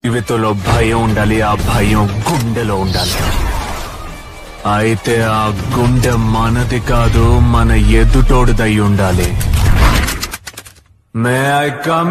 జీవితంలో భయం ఉండాలి ఆ భయం గుండెలో ఉండాలి అయితే ఆ గుండె మనది కాదు మన ఎదుటోడిదై ఉండాలి may I come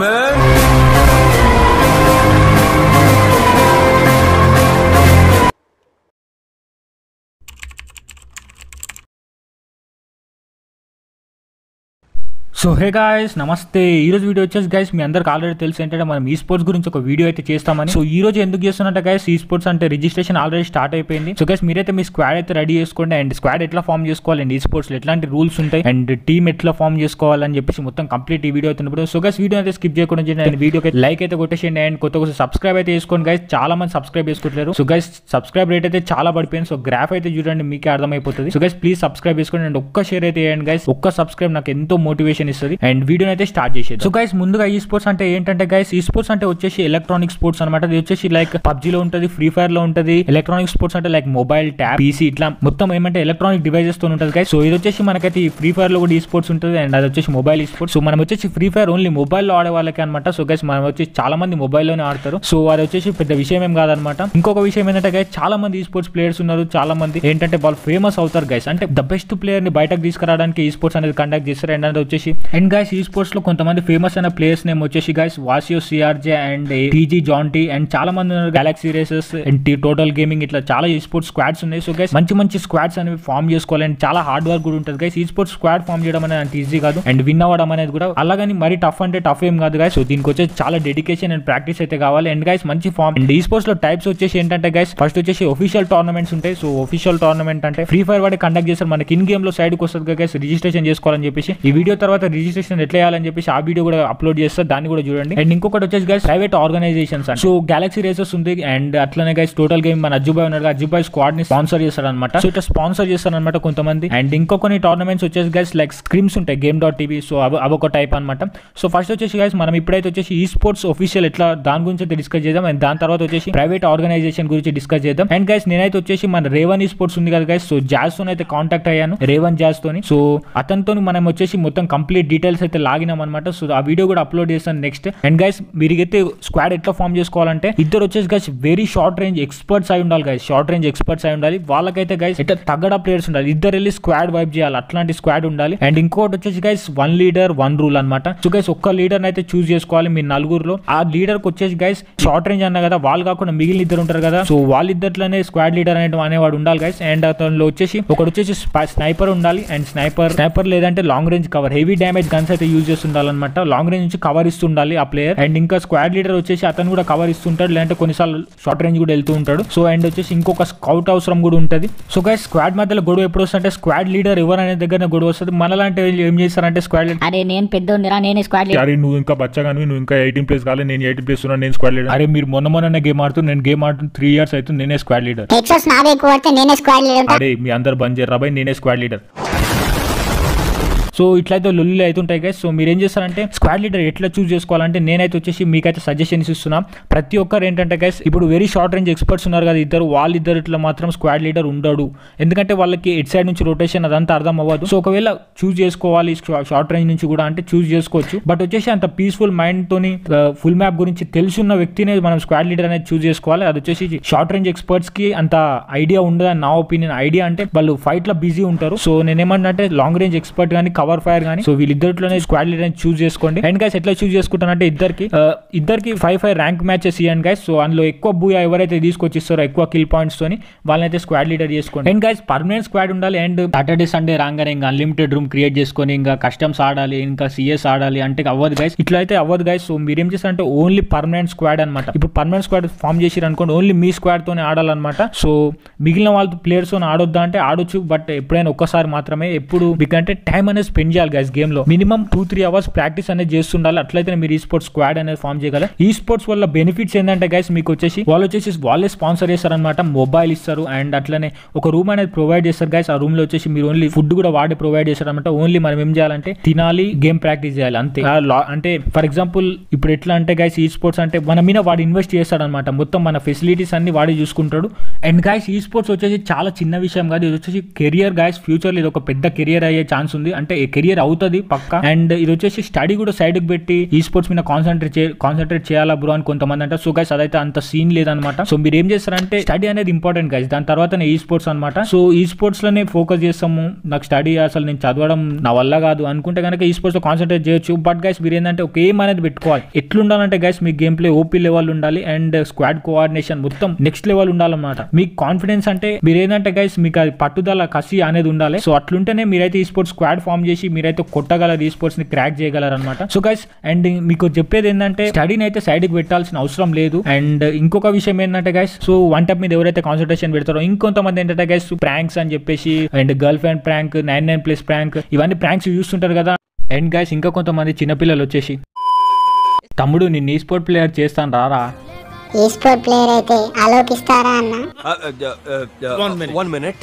so hey guys నమస్తే ఈ రోజు వీడియో వచ్చేసి గైస్ మీ అందరికి ఆల్రెడీ తెలుసు ఏంటంటే మనం ఈ స్పోర్ట్స్ గురించి ఒక వీడియో అయితే చేస్తామని సో ఈ రోజు ఎందుకు చేస్తున్నట్టు గైస్ ఈ స్పోర్ట్స్ అంటే రిజిస్ట్రేషన్ ఆల్రెడీ స్టార్ట్ అయిపోయింది సో గైస్ మీరైతే మీ స్క్వాడ్ అయితే రెడీ చేసుకోండి అండ్ స్క్వాడ్ ఎట్లా ఫామ్ చేసుకోవాలి అండ్ ఈ స్పోర్ట్స్ ఎట్లాంటి రూల్స్ ఉంటాయి అండ్ టీమ్ ఎట్లా ఫామ్ చేసుకోవాలని చెప్పేసి మొత్తం కంప్లీట్ ఈ వీడియో అవుతున్నప్పుడు సో గైస్ వీడియో అయితే స్కిప్ చేయకుండా చేయండి వీడియోకి లైక్ అయితే కొట్టేసేయండి అండ్ కొత్త కొత్త సబ్స్క్రైబ్ అయితే చేసుకోండి గైస్ చాలా మంది సబ్స్క్రైబ్ చేసుకోవట్లేరు సో గైస్ సబ్స్క్రైబ్ రేట్ అయితే చాలా పడిపోయింది సో గ్రాఫ్ అయితే చూడండి మీకే అర్థమైపోతుంది సో గైస్ ప్లీజ్ సబ్స్క్రైబ్ చేసుకోండి అండ్ ఒక్క షేర్ అయితే చేయండి గైస్ ఒక్క సబ్స్క్రైబ్ నాకు ఎంతో మోటివేషన్ ఇస్తుంది అండ్ వీడియో అయితే స్టార్ట్ చేసేది సో గైస్ ముందుగా ఈ స్పోర్ట్స్ అంటే ఏంటంటే గైస్ ఈ స్పోర్ట్స్ అంటే వచ్చేసి ఎలక్ట్రానిక్ స్పోర్ట్స్ అనమాట ఇది వచ్చేసి లైక్ పబ్జీలో ఉంటుంది ఫ్రీ ఫైర్ లో ఉంటుంది ఎలక్ట్రానిక్ స్పోర్ట్స్ అంటే లైక్ మొబైల్ ట్యాబ్ పీసీ ఇట్లా మొత్తం ఏమంటే ఎలక్ట్రానిక్ డివైజెస్ తో ఉంటుంది గైస్ సో ఇది వచ్చేసి మనకైతే ఈ ఫ్రీ ఫైర్ లో కూడా ఈ స్పోర్ట్స్ ఉంటుంది అండ్ అది వచ్చేసి మొబైల్ ఈ స్పోర్ట్స్ సో మనం వచ్చేసి ఫ్రీ ఫైర్ ఓన్లీ మొబైల్ లో ఆడే వాళ్ళకి అనమాట సో గైస్ మనం వచ్చేసి చాలా మంది మొబైల్ లోనే ఆడతారు సో అది వచ్చేసి పెద్ద విషయం ఏం కాదనమాట ఇంకొక విషయం ఏంటంటే గైస్ చాలా మంది ఈ స్పోర్ట్స్ ప్లేయర్స్ ఉన్నారు చాలా మంది ఏంటంటే వాళ్ళు ఫేమస్ అవుతారు గైస్ అంటే ద బెస్ట్ ప్లేయర్ ని బయటకు తీసుకురావడానికి ఈ స్పోర్ట్స్ అనేది కండక్ట్ చేస్తారు అండ్ అది వచ్చేసి అండ్ గైస్ ఈ స్పోర్ట్స్ లో కొంతమంది ఫేమస్ అయిన ప్లేయర్స్ నేమ్ వచ్చేసి గైస్ వాసియో సిఆర్జే అండ్ టీజీ జాంటీ అండ్ చాలా మంది ఉన్నారు Galaxy Racers and Total Gaming ఇట్లా చాలా ఈ స్పోర్ట్స్ స్క్వాడ్స్ ఉన్నాయి సో గైస్ మంచి మంచి స్క్వాడ్స్ అనేవి ఫామ్ చేసుకోవాలి అండ్ చాలా హార్డ్ వర్క్ కూడా ఉంటుంది guys esports squad form చేయడం అనేది అంత ఈజీ కాదు అండ్ విన్ అవ్వడం అనేది కూడా అలాగని మరి టఫ్ అంటే టఫ్ ఏం కాదు గైస్ సో దీనికి వచ్చేసి చాలా డెడికేషన్ అండ్ ప్రాక్టీస్ అయితే కావాలి అండ్ గైస్ మంచి ఫామ్ అండ్ ఈ స్పోర్ట్స్ లో టైప్స్ వచ్చేసి ఏంటంటే గైస్ ఫస్ట్ వచ్చేసి ఒఫిషియల్ టోర్నమెంట్స్ ఉంటాయి సో ఒఫిషియల్ టోర్నమెంట్ అంటే ఫ్రీ ఫైర్ వాడి కండక్ట్ చేస్తారు మనకి ఇన్ గేమ్ లో సైడ్ కి వస్తుంది గైస్ రిజిస్ట్రేషన్ చేసుకోవాలని చెప్పేసి ఈ వీడియో తర్వాత రిజిస్ట్రేషన్ ఎట్లా చేయాలని చెప్పేసి ఆ వీడియో కూడా అప్లోడ్ చేస్తారు దాన్ని కూడా చూడండి అండ్ ఇంకొకటి వచ్చేసి guys private organisations so Galaxy Racers ఉంది అండ్ అట్లనే గైస్ టోటల్ గేమ్ మన అజ్జుబాయ్ ఉన్నాడు అజ్జుబాయ్ స్క్వాడ్ ని స్పాన్సర్ చేస్తాడు అనమాట సో ఇట్లా స్పాన్సర్ చేస్తారు అనమాట కొంతమంది అండ్ ఇంకో కొన్ని టోర్నమెంట్స్ వచ్చేసి గైస్ లైక్ స్క్రీమ్స్ ఉంటాయి గేమ్ డాట్ టీవీ సో అవి అవొక టైప్ అనమాట సో ఫస్ట్ వచ్చేసి గైస్ మనం ఇప్పుడైతే వచ్చేసి ఈ స్పోర్ట్స్ ఒఫీషియల్ ఎట్లా దాని గురించి అయితే డిస్కస్ చేద్దాం అండ్ దాని తర్వాత వచ్చేసి ప్రైవేట్ ఆర్గనైజేషన్ గురించి డిస్కస్ చేద్దాం అండ్ గైస్ నేనైతే వచ్చేసి మన రేవన్ ఈ స్పోర్ట్స్ ఉంది కదా గైస్ సో జాస్ తో అయితే కాంటాక్ట్ అయ్యాను రేవన్ జాస్ తోని సో అతనితో మనం వచ్చేసి మొత్తం కంప్లీట్ డీటెయిల్స్ అయితే లాగినాం అనమాట సో ఆ వీడియో కూడా అప్లోడ్ చేస్తాను నెక్స్ట్ అండ్ గైస్ మీరైతే స్క్వాడ్ ఎట్లా ఫామ్ చేసుకోవాలంటే ఇద్దరు వచ్చేసి guys very short range experts అయి ఉండాలి గైస్ షార్ట్ రేంజ్ ఎక్స్పర్ట్స్ అయి ఉండాలి వాళ్ళకైతే గైస్ ఇట్లా తగ్గడా ప్లేయర్స్ ఉండాలి ఇద్దరు వెళ్ళి స్క్వాడ్ వైప్ చేయాలి అట్లాంటి స్క్వాడ్ ఉండాలి అండ్ ఇంకోటి వచ్చేసి guys one leader one rule అనమాట సో గైస్ ఒక్క లీడర్ అయితే చూస్ చేసుకోవాలి మీ నలుగురులో ఆ లీడర్ కి వచ్చేసి గైస్ షార్ట్ రేంజ్ అన్న కదా వాళ్ళు కాకుండా మిగిలిన ఇద్దరు ఉంటారు కదా సో వాళ్ళిద్దరిలోనే స్క్వాడ్ లీడర్ అనే అనేవాడు ఉండాలి గైస్ అండ్ అతనిలో వచ్చేసి ఒకటి వచ్చేసి స్నైపర్ ఉండాలి అండ్ స్నైపర్ స్నైపర్ లేదంటే long range cover heavy damage guns అయితే యూజ్ చేస్తుండాలన్నమాట లాంగ్ రేంజ్ నుంచి కవర్ ఇస్తుండాలి ఆ ప్లేయర్ అండ్ ఇంకా స్క్వాడ్ లీడర్ వచ్చేసి అతను కూడా కవర్ ఇస్తుంటాడు లేదంటే కొన్నిసార్లు షార్ట్ రేంజ్ కూడా వెళ్తూ ఉంటాడు సో అండ్ వచ్చేసి ఇంకొక స్కౌట్ అవసరం కూడా ఉంటుంది సో గైస్ స్క్వాడ్ మధ్యలో గొడవ ఎప్పుడు వస్తుంటే స్క్వాడ్ లీడర్ ఎవరు అనే దగ్గర గొడవ వస్తుంది మనలాంటి వాళ్ళు ఏం చేస్తారంటే స్క్వాడ్ లీడర్ అరే నేను పెద్దోడిరా నేనే స్క్వాడ్ లీడర్ అరే నువ్వు ఇంకా బచ్చగాను నువ్వు ఇంకా ఎయిటీన్ ప్లేస్ కాలేదు నేను ఎయిటీన్ ప్లేస్ ఉన్నా నేను స్క్వాడ్ లీడర్ అరే మీరు మొన్న మొన్న గేమ్ ఆడుతూ నేను గేమ్ ఆడుతూ త్రీ ఇయర్స్ అవుతుంది నేనే స్క్వాడ్ లీడర్ హెడ్షాట్స్ నావే ఎక్కువ పడితే నేనే స్క్వాడ్ లీడర్ ఉంటా అరే మీ అందరు బంద్ చేయరా బాయ్ నేనే స్క్వాడ్ లీడర్ సో ఇట్లయితే లొల్లి అవుతుంటాయి గైస్ సో మీరు ఏం చేస్తారంటే స్క్వాడ్ లీడర్ ఎట్లా చూస్ చేసుకోవాలంటే నేనైతే వచ్చేసి మీకైతే సజెషన్స్ ఇస్తున్నా ప్రతి ఒక్కరు ఏంటంటే గైస్ ఇప్పుడు వెరీ షార్ట్ రేంజ్ ఎక్స్పర్ట్స్ ఉన్నారు కదా ఇద్దరు వాళ్ళిద్దరు ఇట్లా మాత్రం స్క్వాడ్ లీడర్ ఉండడు ఎందుకంటే వాళ్ళకి ఎట్ సైడ్ నుంచి రొటేషన్ అదంతా అర్థం అవ్వదు సో ఒకవేళ చూస్ చేసుకోవాలి షార్ట్ రేంజ్ నుంచి కూడా అంటే చూస్ చేసుకోవచ్చు బట్ వచ్చేసి అంత పీస్ఫుల్ మైండ్ తోని ఫుల్ మ్యాప్ గురించి తెలుసున్న వ్యక్తినే మనం స్క్వాడ్ లీడర్ అనేది చూస్ చేసుకోవాలి అది వచ్చేసి షార్ట్ రేంజ్ ఎక్స్పర్ట్స్ కి అంత ఐడియా ఉండదు అని నా ఒపీనియన్ ఐడియా అంటే వాళ్ళు ఫైట్ లో బిజీ ఉంటారు సో నేనేమన్నా అంటే లాంగ్ రేంజ్ ఎక్స్పర్ట్ కానీ కవర్ ఫైర్ కానీ సో వీళ్ళిద్దరిలోనే స్క్వాడ్ లీడర్ చూస్ చేసుకోండి అండ్ గైస్ ఎట్లా చూస్ చేసుకుంటానంటే ఇద్దరికి ఆ, ఇద్దరికి ఫైవ్ ఫైవ్ ర్యాంక్ మ్యాచెస్ ఇవ్వండి గైస్ సో అందులో ఎక్కువ బూయా ఎవరైతే తీసుకొచ్చి ఇస్తారో ఎక్కువ కిల్ పాయింట్స్ తోని వాళ్ళనైతే స్క్వాడ్ లీడర్ చేసుకోండి అండ్ గైస్ పర్మనెంట్ స్క్వాడ్ ఉండాలి అండ్ సాటర్డే సండే రాగానే ఇంకా అన్లిమిటెడ్ రూమ్ క్రియేట్ చేసుకొని ఇంకా కస్టమ్స్ ఆడాలి ఇంకా సిఎస్ ఆడాలి అంటే అవ్వదు గైస్ ఇట్లా అయితే అవ్వదు గైస్ సో మీరు ఏం చేస్తారంటే ఓన్లీ పర్మనెంట్ స్క్వాడ్ అనమాట ఇప్పుడు పర్మనెంట్ స్క్వాడ్ ఫామ్ చేసిరు అనుకోండి ఓన్లీ మీ స్క్వాడ్ తోనే ఆడాలన్నమాట సో మిగిలిన వాళ్ళతో ప్లేయర్స్ తో ఆడొద్దా అంటే ఆడొచ్చు బట్ ఎప్పుడైనా ఒక్కసారి మాత్రమే ఎప్పుడు మీకు అంటే టైం అనేది స్పెండ్ చేయాలి గైస్ గేమ్ లో minimum two three hours practice అనేది చేస్తుండాలి అట్లయితే మీరు ఈ స్పోర్ట్స్ స్క్వాడ్ అనేది ఫామ్ చేయగలరు ఈ స్పోర్ట్స్ వల్ల బెనిఫిట్స్ ఏంటంటే గైస్ మీకు వచ్చేసి వాళ్ళు వచ్చేసి వాళ్ళే స్పాన్సర్ చేస్తారనమాట మొబైల్ ఇస్తారు అండ్ అట్లనే ఒక రూమ్ అనేది ప్రొవైడ్ చేస్తారు గైస్ ఆ రూమ్ లో వచ్చేసి మీరు ఓన్లీ ఫుడ్ కూడా వాడి ప్రొవైడ్ చేస్తారనమాట ఓన్లీ మనం ఏం చేయాలంటే తినాలి గేమ్ ప్రాక్టీస్ చేయాలి అంతే ఆ లా- అంటే ఫర్ ఎగ్జాంపుల్ ఇప్పుడు ఎట్లా అంటే గైస్ ఈ స్పోర్ట్స్ అంటే మన మీద వాడు ఇన్వెస్ట్ చేస్తాడనమాట మొత్తం మన ఫెసిలిటీస్ అన్ని వాడే చూసుకుంటాడు అండ్ గైస్ ఈ స్పోర్ట్స్ వచ్చేసి చాలా చిన్న విషయం కాదు ఇది వచ్చేసి కెరియర్ గైస్ ఫ్యూచర్ లో ఇది ఒక పెద్ద కెరియర్ అయ్యే ఛాన్స్ ఉంది అంటే కెరియర్ అవుతుంది పక్క అండ్ ఇది వచ్చేసి స్టడీ కూడా సైడ్ కి పెట్టి ఈ స్పోర్ట్స్ మీద కాన్సన్ట్రేట్ కాన్సన్ట్రేట్ చేయాలా బ్రో అని కొంతమంది అంటారు సో గైస్ అదైతే అంత సీన్ లేదనమాట సో మీరు ఏం చేస్తారంటే స్టడీ అనేది ఇంపార్టెంట్ గైస్ దాని తర్వాత ఈ స్పోర్ట్స్ అనమాట సో ఈ స్పోర్ట్స్ లోనే ఫోకస్ చేస్తాము నాకు స్టడీ అసలు నేను చదవడం నా వల్ల కాదు అనుకుంటే కనుక ఈ స్పోర్ట్స్ లో కాన్సన్ట్రేట్ చేయొచ్చు బట్ గైస్ మీరు ఏంటంటే ఒక ఏం అనేది పెట్టుకోవాలి ఎట్లుండాలంటే గైస్ మీ గేమ్ ప్లే ఓపీ లెవెల్ ఉండాలి అండ్ స్క్వాడ్ కోఆర్డినేషన్ మొత్తం నెక్స్ట్ లెవెల్ ఉండాలన్నమాట మీకు కాన్ఫిడెన్స్ అంటే మీరు ఏంటంటే గైస్ మీకు అది పట్టుదల కసి అనేది ఉండాలి సో అట్లుంటేనే మీరైతే ఈ స్పోర్ట్స్ స్క్వాడ్ ఫామ్ చేసి మీరైతే కొట్టగలరు ఈ స్పోర్ట్స్ ని క్రాక్ చేయగలరు అనమాట సో గైస్ అండ్ మీకు చెప్పేది ఏంటంటే స్టడీని అయితే సైడ్ కి పెట్టాల్సిన అవసరం లేదు అండ్ ఇంకొక విషయం ఏంటంటే గైస్ సో వన్ టైప్ మీద ఎవరైతే కాన్సన్ట్రేషన్ పెడతారో ఇంకొంతమంది ఏంటంటే గైస్ ప్రాంక్స్ అని చెప్పేసి and girlfriend prank nine nine plus prank ఇవన్నీ ప్రాంక్స్ చూస్తుంటారు కదా అండ్ గైస్ ఇంకా కొంతమంది చిన్నపిల్లలు వచ్చేసి తమ్ముడు నిన్ను ఈ స్పోర్ట్ ప్లేయర్ చేస్తాను రారా ఈ స్పోర్ట్ ప్లేయర్ అయితే ఆలోకిస్తారా అన్న వన్ మినిట్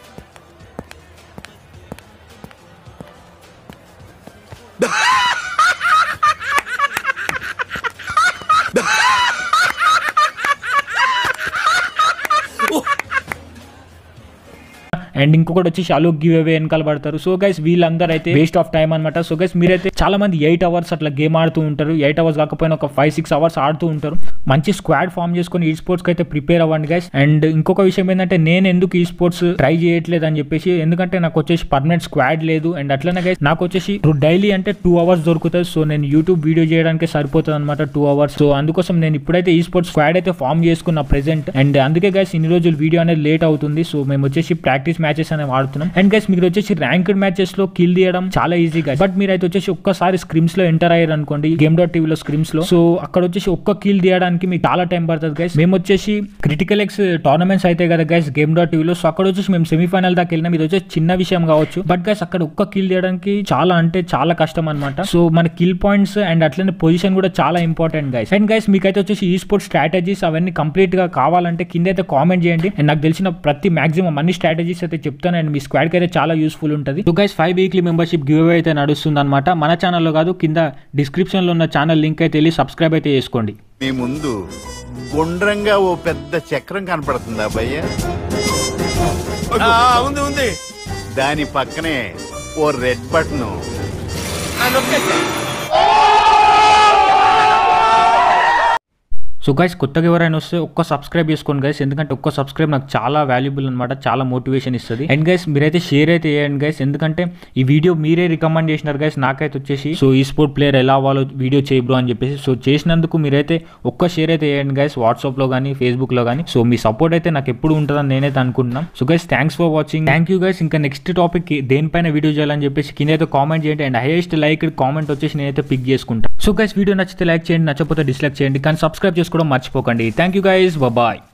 అండ్ ఇంకొకటి వచ్చేసి అలోక్ గివ్ అవే వెనకాల పడతారు సో గైస్ వీళ్ళందరూ అయితే వేస్ట్ ఆఫ్ టైం అనమాట సో గైస్ మీరైతే చాలా మంది ఎయిట్ అవర్స్ అట్లా గేమ్ ఆడుతూ ఉంటారు ఎయిట్ అవర్స్ కాకపోయినా ఒక ఫైవ్ సిక్స్ అవర్స్ ఆడుతూ ఉంటారు మంచి స్క్వాడ్ ఫామ్ చేసుకొని ఈ స్పోర్ట్స్ అయితే ప్రిపేర్ అవ్వండి గైస్ అండ్ ఇంకొక విషయం ఏంటంటే నేను ఎందుకు ఈ స్పోర్ట్స్ ట్రై చేయట్లేదు అని చెప్పేసి ఎందుకంటే నాకు వచ్చేసి పర్మనెంట్ స్క్వాడ్ లేదు అండ్ అట్లనే గైస్ నాకు వచ్చేసి డైలీ అంటే టూ అవర్స్ దొరుకుతుంది సో నేను యూట్యూబ్ వీడియో చేయడానికి సరిపోతుంది అనమాట టూ అవర్స్ సో అందుకోసం నేను ఇప్పుడైతే ఈ స్పోర్ట్స్ స్క్వాడ్ అయితే ఫామ్ చేసుకున్న ప్రెసెంట్ అండ్ అందుకే గైస్ ఇన్ని రోజులు వీడియో అనేది లేట్ అవుతుంది సో మేము వచ్చేసి ప్రాక్టీస్ మ్యాచెస్ అనేవి ఆడుతున్నాం అండ్ గైస్ మీరు వచ్చేసి ర్యాంక్డ్ మ్యాచెస్ లో కిల్ తీయడం చాలా ఈజీ గైస్ బట్ మీరు అయితే వచ్చేసి ఒక్కసారి స్క్రిమ్స్ లో ఎంటర్ అయ్యారు అనుకోండి గేమ్ డాట్ టీవీలో స్క్రిమ్స్ లో సో అక్కడ వచ్చేసి ఒక్క కిల్ తీయడానికి మీకు చాలా టైం పడుతుంది గైస్ మేము వచ్చేసి క్రిటికల్ ఎక్స్ టోర్నమెంట్స్ అయితే కదా గైస్ గేమ్ డాట్ టీవీలో సో అక్కడ వచ్చేసి మేము సెమీఫైనల్ దాకా వెళ్ళినాం ఇది వచ్చేసి చిన్న విషయం కావచ్చు బట్ గైస్ అక్కడ ఒక్క కిల్ తీయడానికి చాలా అంటే చాలా కష్టం అనమాట సో మన కిల్ పాయింట్స్ అండ్ అట్లనే పొజిషన్ కూడా చాలా ఇంపార్టెంట్ గైస్ అండ్ గైస్ మీకైతే వచ్చేసి ఈ స్పోర్ట్స్ స్ట్రాటజీస్ అవన్నీ కంప్లీట్ గా కావాలంటే కింద అయితే కామెంట్ చేయండి అండ్ నాకు తెలిసిన ప్రతి మాక్సిమం అన్ని స్ట్రాటజీస్ అయితే చెప్తాను అండ్ మీ స్క్వాడ్ కి అయితే చాలా యూస్ఫుల్ ఉంటుంది so guys five weekly membership giveaway అయితే నడుస్తుంది అనమాట మన ఛానల్లో కాదు కింద డిస్క్రిప్షన్ లో ఉన్న ఛానల్ లింక్ అయితే వెళ్ళి సబ్స్క్రైబ్ అయితే చేసుకోండి మీ ముందు గుండ్రంగా ఓ పెద్ద చక్రం కనపడుతుందా భయ్య ఉంది ఉంది దాని పక్కనే ఓ రెడ్ బటన్ ఆ, నొక్కేసా. సో గైస్ కొత్తగా ఎవరైనా వస్తే ఒక్క సబ్స్క్రైబ్ చేసుకోండి గైస్ ఎందుకంటే ఒక్క సబ్స్క్రైబ్ నాకు చాలా వాల్యుబుల్ అనమాట చాలా మోటివేషన్ ఇస్తుంది అండ్ గైస్ మీరైతే షేర్ అయితే చేయండి గైస్ ఎందుకంటే ఈ వీడియో మీరే రికమెండ్ చేసినారు గైస్ నాకైతే వచ్చేసి సో ఈ స్పోర్ట్ ప్లేయర్ ఎలా అవ్వాలో వీడియో చేయి బ్రో అని చెప్పేసి సో చేసినందుకు మీరైతే ఒక్క షేర్ అయితే చేయండి గైస్ వాట్సాప్లో కానీ ఫేస్బుక్లో కానీ సో మీ సపోర్ట్ అయితే నాకు ఎప్పుడు ఉంటుందని నేనైతే అనుకుంటున్నాను so guys thanks for watching thank you guys ఇంకా నెక్స్ట్ టాపిక్ దేనిపైన వీడియో చేయాలని చెప్పేసి కింద అయితే కామెంట్ చేయండి అండ్ హైయెస్ట్ లైక్ కామెంట్ వచ్చేసి నేనైతే పిక్ చేసుకుంటాను సో గైస్ వీడియో నచ్చితే లైక్ చేయండి నచ్చకపోతే డిస్లైక్ చేయండి కానీ సబ్స్క్రైబ్ చేసుకోవడం మర్చిపోకండి థ్యాంక్ యూ గైస్ బాయ్